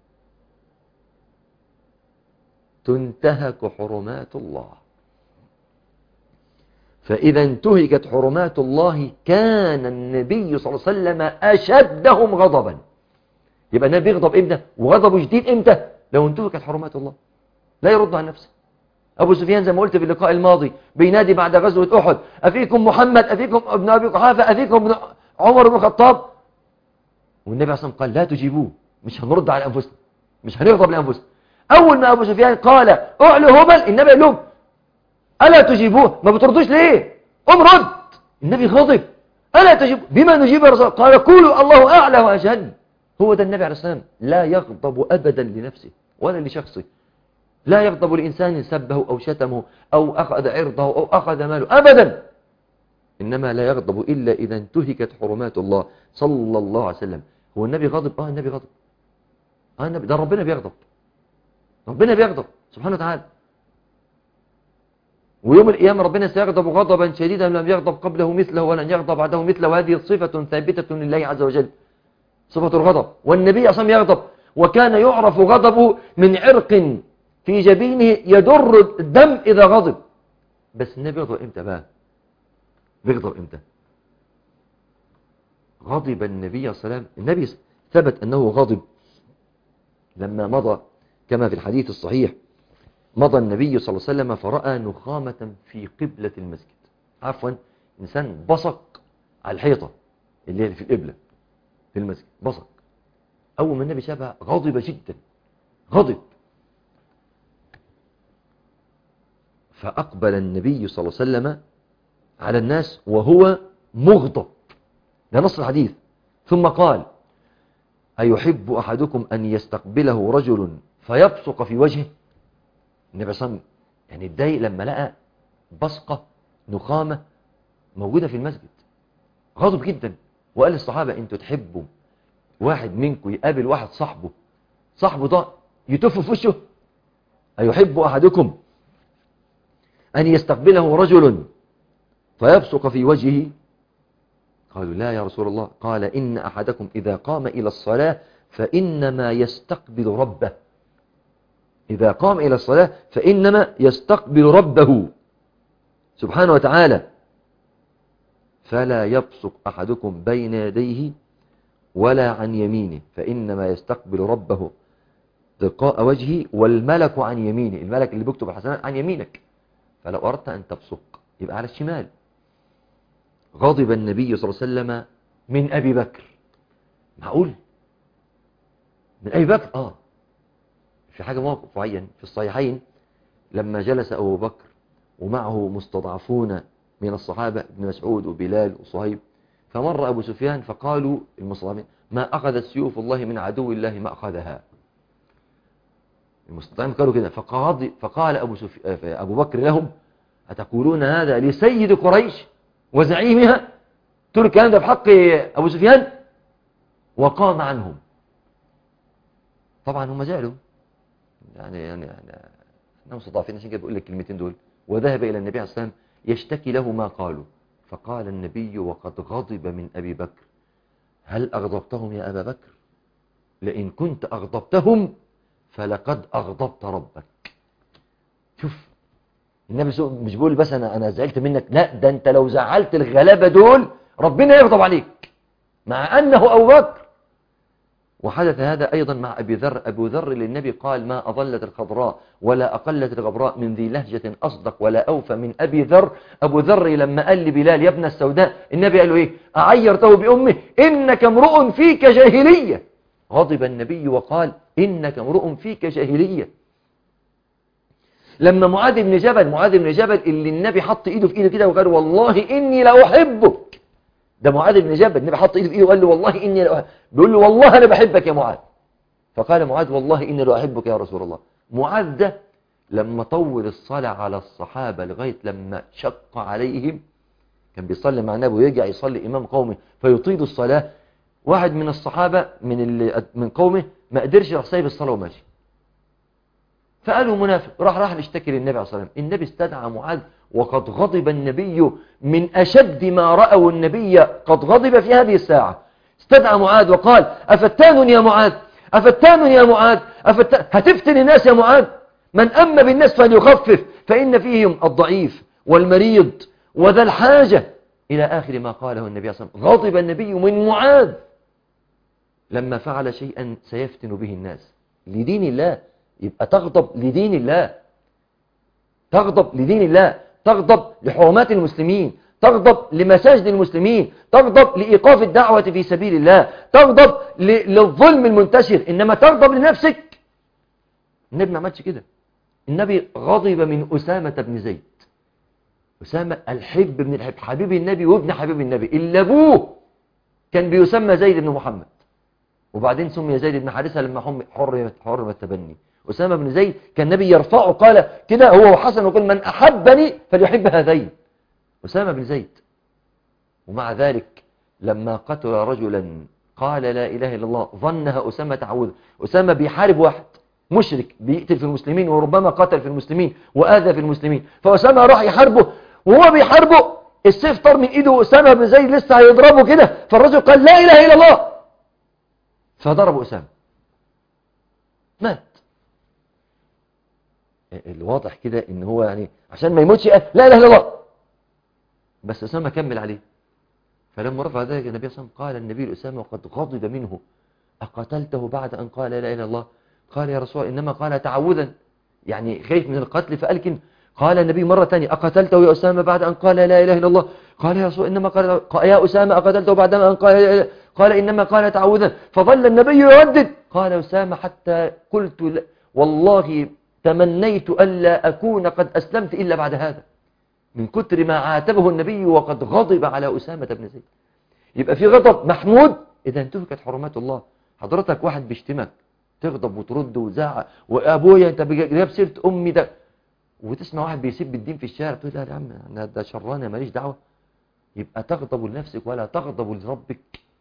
تنتهك حرمات الله فإذا انتهكت حرمات الله كان النبي صلى الله عليه وسلم أشدهم غضبا يبقى النبي يغضب امتى وغضبه شديد امتى لو انتهكت حرمات الله لا يرد عن نفسه أبو سفيان زي ما قلت في اللقاء الماضي بينادي بعد غزوة أحد أفيكم محمد أفيكم ابن أبي قحافة أفيكم ابن عمر بن الخطاب والنبي عليه الصلاة والسلام قال لا تجيبوه مش هنرد على أنفسنا مش هنغضب لأنفسنا أول ما أبو سفيان قال أعلو هبل النبي قال لهم ألا تجيبوه ما بتردوش ليه قم رد النبي غضب ألا تجيب بما نجيب يا رسول قال قولوا الله أعلى وأجل هو ده النبي عليه الصلاة والسلام لا يغضب أبدا لنفسه ولا لشخصه لا يغضب لإنسان سبه أو شتمه أو أخذ عرضه أو أخذ ماله أبدا إنما لا يغضب إلا إذا انتهكت حرمات الله صلى الله عليه وسلم هو النبي غضب آه النبي غضب آه النبي ده ربنا بيغضب ربنا بيغضب سبحانه وتعالى ويوم القيامة ربنا سيغضب غضبا شديدا لم يغضب قبله مثله ولن يغضب بعده مثله وهذه صفة ثابتة لله عز وجل صفة الغضب والنبي أصلا يغضب وكان يعرف غضبه من عرق في جبينه يدر الدم إذا غضب بس النبي يغضب إمتى بقى بيغضب إمتى غضب النبي صلى الله عليه وسلم النبي ثبت أنه غضب لما مضى كما في الحديث الصحيح مضى النبي صلى الله عليه وسلم فرأى نخامة في قبلة المسجد عفوا إنسان بصق على الحيطة اللي هي في القبلة في المسجد بصق أول ما النبي شافها غضب جدا غضب فأقبل النبي صلى الله عليه وسلم على الناس وهو مغضب ده نص الحديث ثم قال أيحب أحدكم أن يستقبله رجل فيبصق في وجهه النبي صلى الله عليه وسلم يعني اتضايق لما لقى بصقة نخامة موجودة في المسجد غضب جدا وقال للصحابة انتوا تحبوا واحد منكم يقابل واحد صاحبه صاحبه ده يتف في وشه أيحب أحدكم أن يستقبله رجل فيبصق في وجهه قالوا لا يا رسول الله قال إن أحدكم إذا قام إلى الصلاة فإنما يستقبل ربه إذا قام إلى الصلاة فإنما يستقبل ربه سبحانه وتعالى فلا يبصق أحدكم بين يديه ولا عن يمينه فإنما يستقبل ربه تلقاء وجهه والملك عن يمينه الملك اللي بيكتب الحسنات عن يمينك فلو أردت أن تبصق يبقى على الشمال غضب النبي صلى الله عليه وسلم من أبي بكر معقول من أبي بكر آه في حاجة موقف معين في الصحيحين لما جلس أبو بكر ومعه مستضعفون من الصحابة ابن مسعود وبلال وصهيب فمر أبو سفيان فقالوا المستضعفين ما أخذت سيوف الله من عدو الله ما أخذها المستضعفين قالوا كده فقال, فقال أبو, سفي... أبو بكر لهم أتقولون هذا لسيد قريش وزعيمها تقول الكلام ده في حق أبو سفيان وقام عنهم طبعا هم زعلوا يعني يعني احنا مستضعفين عشان كده بقول لك الكلمتين دول وذهب إلى النبي عليه الصلاة والسلام يشتكي له ما قالوا فقال النبي وقد غضب من أبي بكر هل أغضبتهم يا أبا بكر لئن كنت أغضبتهم فلقد أغضبت ربك شوف النبي سو- مش بيقول بس أنا, أنا زعلت منك لا ده أنت لو زعلت الغلابة دول ربنا يغضب عليك مع أنه أبو بكر وحدث هذا أيضا مع أبي ذر أبو ذر للنبي قال ما أضلت الخضراء ولا أقلت الغبراء من ذي لهجة أصدق ولا أوفى من أبي ذر أبو ذر لما قال لبلال يا ابن السوداء النبي قال له إيه أعيرته بأمه إنك امرؤ فيك جاهلية غضب النبي وقال إنك امرؤ فيك جاهلية لما معاذ بن جبل معاذ بن جبل اللي النبي حط ايده في ايده كده وقال والله اني لاحبك ده معاذ بن جبل النبي حط ايده في ايده وقال له والله اني لا بيقول له والله انا بحبك يا معاذ فقال معاذ والله اني لا احبك يا رسول الله معاذ ده لما طول الصلاة على الصحابة لغاية لما شق عليهم كان بيصلي مع النبي ويرجع يصلي امام قومه فيطيل الصلاة واحد من الصحابة من اللي من قومه ما قدرش يروح سايب الصلاة وماشي فقالوا منافق راح راح نشتكي للنبي عليه الصلاة والسلام النبي استدعى معاذ وقد غضب النبي من أشد ما رأوا النبي قد غضب في هذه الساعة استدعى معاذ وقال أفتان يا معاذ أفتان يا معاذ أفتان هتفتن الناس يا معاذ من أما بالناس فليخفف فإن فيهم الضعيف والمريض وذا الحاجة إلى آخر ما قاله النبي صلى الله عليه وسلم غضب النبي من معاذ لما فعل شيئا سيفتن به الناس لدين الله يبقى تغضب لدين الله تغضب لدين الله تغضب لحرمات المسلمين تغضب لمساجد المسلمين تغضب لإيقاف الدعوة في سبيل الله تغضب ل- للظلم المنتشر إنما تغضب لنفسك النبي ما عملش كده النبي غضب من أسامة بن زيد أسامة الحب بن الحب حبيب النبي وابن حبيب النبي اللي أبوه كان بيسمى زيد بن محمد وبعدين سمي زيد بن حارثة لما حم- حرم حرم التبني أسامة بن زيد كان النبي يرفعه قال كده هو وحسن وقال من أحبني فليحب هذين أسامة بن زيد ومع ذلك لما قتل رجلا قال لا إله إلا الله ظنها أسامة تعوذ أسامة بيحارب واحد مشرك بيقتل في المسلمين وربما قتل في المسلمين وآذى في المسلمين فأسامة راح يحاربه وهو بيحاربه السيف طار من ايده أسامة بن زيد لسه هيضربه كده فالرجل قال لا إله إلا الله فضرب أسامة مات الواضح كده ان هو يعني عشان ما يموتش قال لا اله الا الله بس أسامة كمل عليه فلما رفع ذلك النبي صلى الله عليه وسلم قال النبي لأسامة وقد غضب منه أقتلته بعد أن قال لا إله إلا الله قال يا رسول الله إنما قال تعوذا يعني خايف من القتل فقال كن قال النبي مرة ثانية أقتلته يا أسامة بعد أن قال لا إله إلا الله قال يا رسول إنما قال يا أسامة أقتلته بعد أن قال لا إله إلا- قال إنما قال تعوذا فظل النبي يردد قال أسامة حتى قلت ل- والله تمنيت ألا أكون قد أسلمت إلا بعد هذا من كتر ما عاتبه النبي وقد غضب على أسامة بن زيد يبقى في غضب محمود إذا انتهكت حرمات الله حضرتك واحد بيشتمك تغضب وترد وزعق وأبويا أنت جاب سيرة أمي ده وتسمع واحد بيسب الدين في الشارع تقول لا يا عم أنا ده شرانة ماليش دعوة يبقى تغضب لنفسك ولا تغضب لربك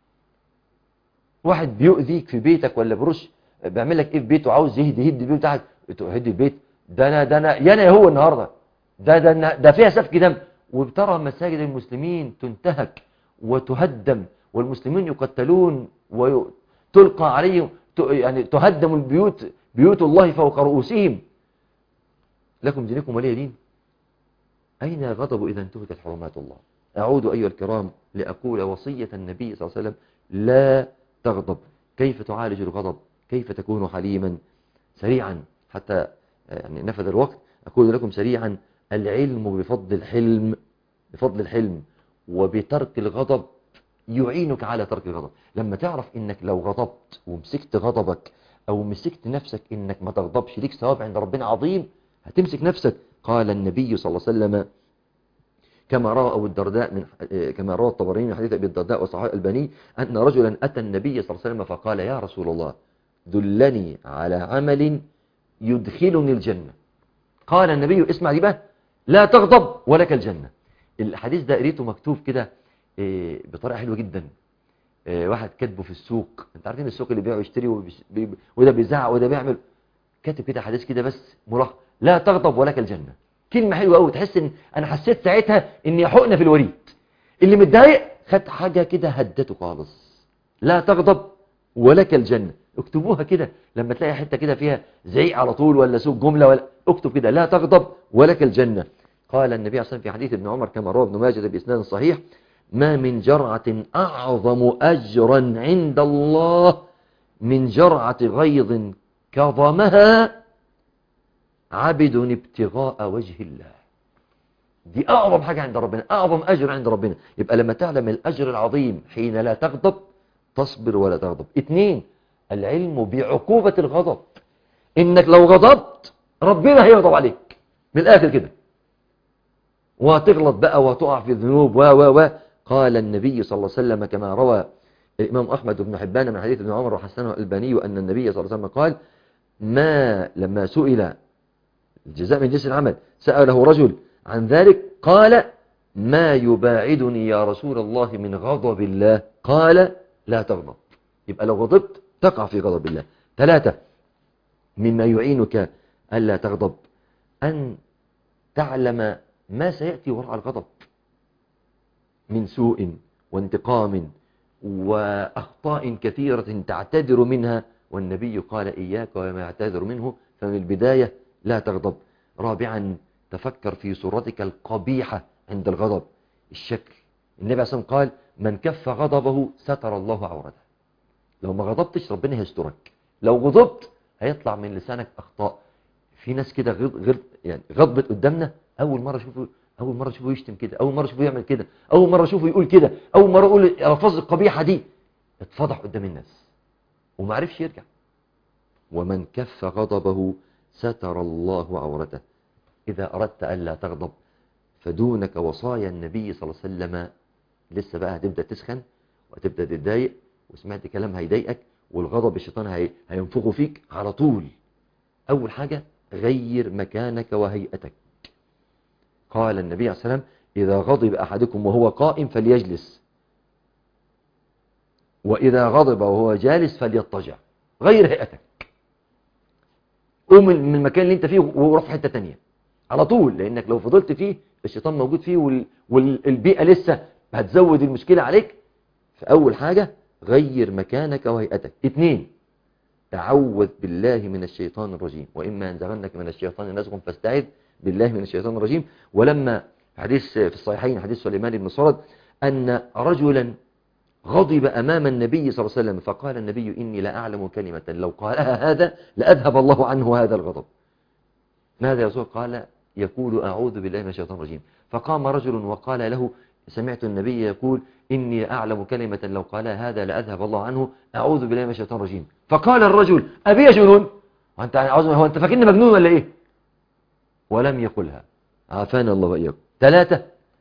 واحد بيؤذيك في بيتك ولا برش بيعمل لك ايه في بيته عاوز يهدي يهدي البيت بتاعك تهدي البيت ده انا ده انا يا انا يا هو النهارده ده ده أنا- ده فيها سفك دم وبترى مساجد المسلمين تنتهك وتهدم والمسلمين يقتلون وتلقى عليهم ت- يعني تهدم البيوت بيوت الله فوق رؤوسهم لكم دينكم ولي دين أين الغضب إذا انتهكت حرمات الله أعود أيها الكرام لأقول وصية النبي صلى الله عليه وسلم لا تغضب كيف تعالج الغضب كيف تكون حليما سريعا حتى يعني نفذ الوقت أقول لكم سريعا العلم بفضل الحلم بفضل الحلم وبترك الغضب يعينك على ترك الغضب لما تعرف انك لو غضبت ومسكت غضبك او مسكت نفسك انك ما تغضبش ليك ثواب عند ربنا عظيم هتمسك نفسك قال النبي صلى الله عليه وسلم كما روى أبو الدرداء من كما روى الطبراني من حديث أبي الدرداء وصحيح الألباني أن رجلا أتى النبي صلى الله عليه وسلم فقال يا رسول الله دلني على عمل يدخلني الجنة قال النبي اسمع دي بقى لا تغضب ولك الجنة الحديث ده قريته مكتوب كده إيه، بطريقة حلوة جدا إيه، واحد كاتبه في السوق انت عارفين السوق اللي بيبيع ويشتري وبيش- بي- وده بيزعق وده بيعمل كاتب كده حديث كده بس ملخص لا تغضب ولك الجنة كلمة حلوة قوي تحس ان انا حسيت ساعتها اني حقنة في الوريد اللي متضايق خد حاجة كده هدته خالص لا تغضب ولك الجنة اكتبوها كده لما تلاقي حتة كده فيها زعيق على طول ولا سوق جملة ولا اكتب كده لا تغضب ولك الجنة قال النبي عليه الصلاة والسلام في حديث ابن عمر كما رواه ابن ماجه بإسناد صحيح ما من جرعة أعظم أجرا عند الله من جرعة غيظ كظمها عبد ابتغاء وجه الله دي أعظم حاجة عند ربنا أعظم أجر عند ربنا يبقى لما تعلم الأجر العظيم حين لا تغضب تصبر ولا تغضب اتنين العلم بعقوبة الغضب إنك لو غضبت ربنا هيغضب عليك من الآخر كده وتغلط بقى وتقع في الذنوب و و و قال النبي صلى الله عليه وسلم كما روى الإمام أحمد بن حبان من حديث ابن عمر وحسنه الألباني أن النبي صلى الله عليه وسلم قال ما لما سئل الجزاء من جنس العمل سأله رجل عن ذلك قال ما يباعدني يا رسول الله من غضب الله قال لا تغضب يبقى لو غضبت تقع في غضب الله ثلاثة مما يعينك ألا تغضب أن تعلم ما سيأتي وراء الغضب من سوء وانتقام وأخطاء كثيرة تعتذر منها والنبي قال إياك وما يعتذر منه فمن البداية لا تغضب رابعا تفكر في صورتك القبيحة عند الغضب الشكل النبي عليه الصلاة والسلام قال من كف غضبه ستر الله عورته لو ما غضبتش ربنا هيسترك لو غضبت هيطلع من لسانك أخطاء في ناس كده غض غض يعني غضبت قدامنا أول مرة شوفوا أول مرة شوفوا يشتم كده أول مرة شوفوا يعمل كده أول مرة شوفوا يقول كده أول مرة يقول الألفاظ القبيحة دي اتفضح قدام الناس وما عرفش يرجع ومن كف غضبه ستر الله عورته إذا أردت ألا تغضب فدونك وصايا النبي صلى الله عليه وسلم لسه بقى هتبدأ تسخن وهتبدأ تتضايق وسمعت كلام هيضايقك والغضب الشيطان هي... هينفخه فيك على طول أول حاجة غير مكانك وهيئتك قال النبي عليه الصلاة والسلام إذا غضب أحدكم وهو قائم فليجلس وإذا غضب وهو جالس فليضطجع غير هيئتك قوم من المكان اللي انت فيه وروح في حتة تانية على طول لانك لو فضلت فيه الشيطان موجود فيه وال... والبيئة لسه هتزود المشكلة عليك فأول حاجة غير مكانك وهيئتك اتنين تعوذ بالله من الشيطان الرجيم وإما ينزغنك من الشيطان نزغ فاستعذ بالله من الشيطان الرجيم ولما حديث في الصحيحين حديث سليمان بن صرد أن رجلا غضب أمام النبي صلى الله عليه وسلم فقال النبي إني لا أعلم كلمة لو قالها هذا لأذهب الله عنه هذا الغضب ماذا يا رسول قال يقول أعوذ بالله من الشيطان الرجيم فقام رجل وقال له سمعت النبي يقول إني أعلم كلمة لو قالها هذا لأذهب الله عنه أعوذ بالله من الشيطان الرجيم فقال الرجل أبي يا جنون وأنت عاوز هو أنت فاكرني مجنون ولا إيه ولم يقلها عافانا الله وإياكم ثلاثة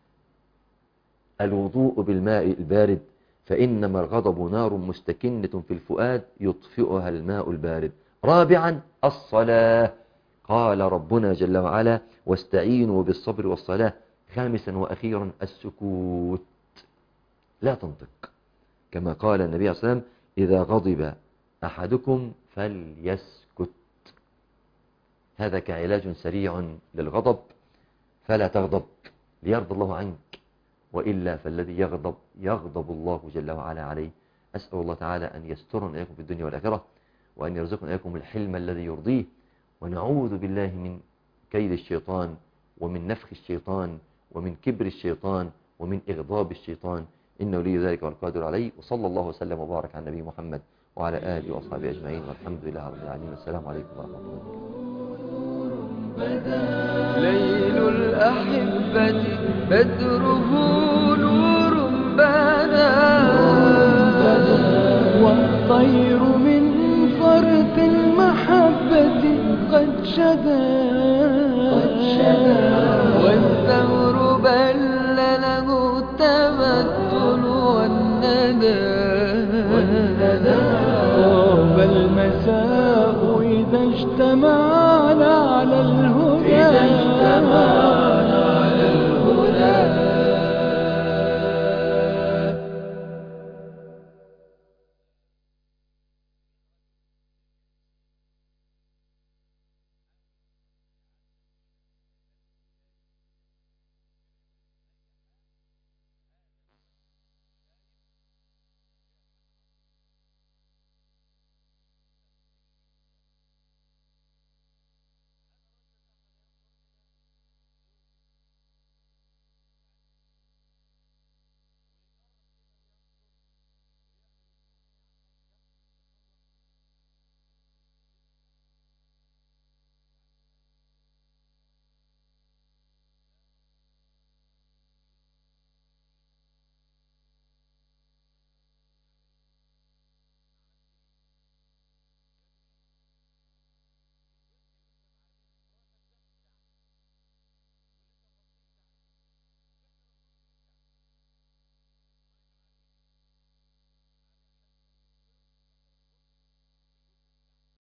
الوضوء بالماء البارد فإنما الغضب نار مستكنة في الفؤاد يطفئها الماء البارد رابعا الصلاة قال ربنا جل وعلا واستعينوا بالصبر والصلاة خامسا وأخيرا السكوت لا تنطق كما قال النبي عليه الصلاة والسلام إذا غضب أحدكم فليسكت هذا كعلاج سريع للغضب فلا تغضب ليرضى الله عنك وإلا فالذي يغضب يغضب الله جل وعلا عليه أسأل الله تعالى أن يسترنا إياكم في الدنيا والآخرة وأن يرزقنا إياكم الحلم الذي يرضيه ونعوذ بالله من كيد الشيطان ومن نفخ الشيطان ومن كبر الشيطان ومن إغضاب الشيطان إنه لي ذلك والقادر عليه وصلى الله وسلم وبارك على النبي محمد وعلى آله وأصحابه أجمعين والحمد لله رب العالمين والسلام عليكم ورحمة الله ليل الأحبة بدره نور بدا والطير من فرط المحبة قد شدا